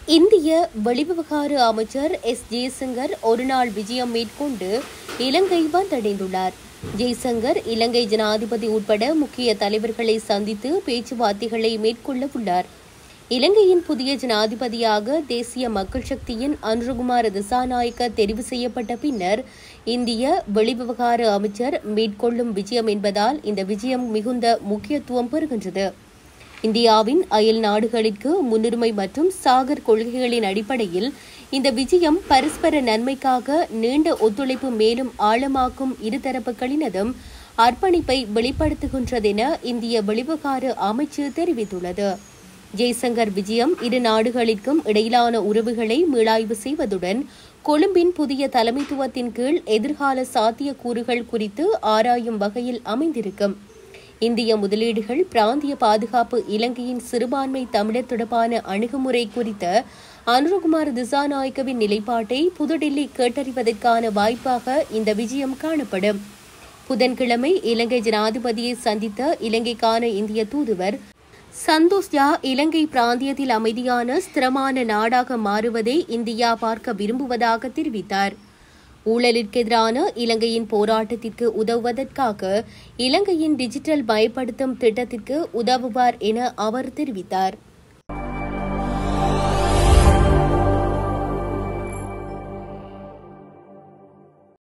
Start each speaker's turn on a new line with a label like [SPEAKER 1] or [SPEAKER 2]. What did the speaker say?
[SPEAKER 1] இந்திய வெளிவிவகார அமைச்சர் எஸ் ஜெய்சங்கர் ஒருநாள் விஜயம் மேற்கொண்டு இலங்கை வந்தடைந்துள்ளார் ஜெய்சங்கர் இலங்கை ஜனாதிபதி உட்பட முக்கிய தலைவர்களை சந்தித்து பேச்சுவார்த்தைகளை மேற்கொள்ள உள்ளார் இலங்கையின் புதிய ஜனாதிபதியாக தேசிய மக்கள் சக்தியின் அன்ருகுமார திசாநாயக்க தெரிவு செய்யப்பட்ட பின்னர் இந்திய வெளிவிவகார அமைச்சர் மேற்கொள்ளும் விஜயம் என்பதால் இந்த விஜயம் மிகுந்த முக்கியத்துவம் பெறுகின்றது இந்தியாவின் அயல் நாடுகளிற்கு முன்னுரிமை மற்றும் சாகர் கொள்கைகளின் அடிப்படையில் இந்த விஜயம் பரஸ்பர நன்மைக்காக நீண்ட ஒத்துழைப்பு மேலும் ஆழமாக்கும் இருதரப்புகளினதும் அர்ப்பணிப்பை வெளிப்படுத்துகின்றதென இந்திய வெளிவிவகார அமைச்சு தெரிவித்துள்ளது ஜெய்சங்கர் விஜயம் இரு நாடுகளிற்கும் இடையிலான உறவுகளை மீளாய்வு செய்வதுடன் கொழும்பின் புதிய தலைமைத்துவத்தின் கீழ் எதிர்கால சாத்தியக்கூறுகள் குறித்து ஆராயும் வகையில் அமைந்திருக்கும் இந்திய முதலீடுகள் பிராந்திய பாதுகாப்பு இலங்கையின் சிறுபான்மை தமிழர் தொடர்பான அணுகுமுறை குறித்த அனுரகுமார் திசாநாயக்கவின் நிலைப்பாட்டை புதுடில்லி கேட்டறிவதற்கான வாய்ப்பாக இந்த விஜயம் காணப்படும் புதன்கிழமை இலங்கை ஜனாதிபதியை சந்தித்த இலங்கைக்கான இந்திய தூதுவர் சந்தோஷ் ஜா இலங்கை பிராந்தியத்தில் அமைதியான ஸ்திரமான நாடாக மாறுவதை இந்தியா பார்க்க விரும்புவதாக தெரிவித்தார் ஊழலிற்கு எதிரான இலங்கையின் போராட்டத்திற்கு உதவுவதற்காக இலங்கையின் டிஜிட்டல் பயப்படுத்தும் திட்டத்திற்கு உதவுவார் என அவர் தெரிவித்தார்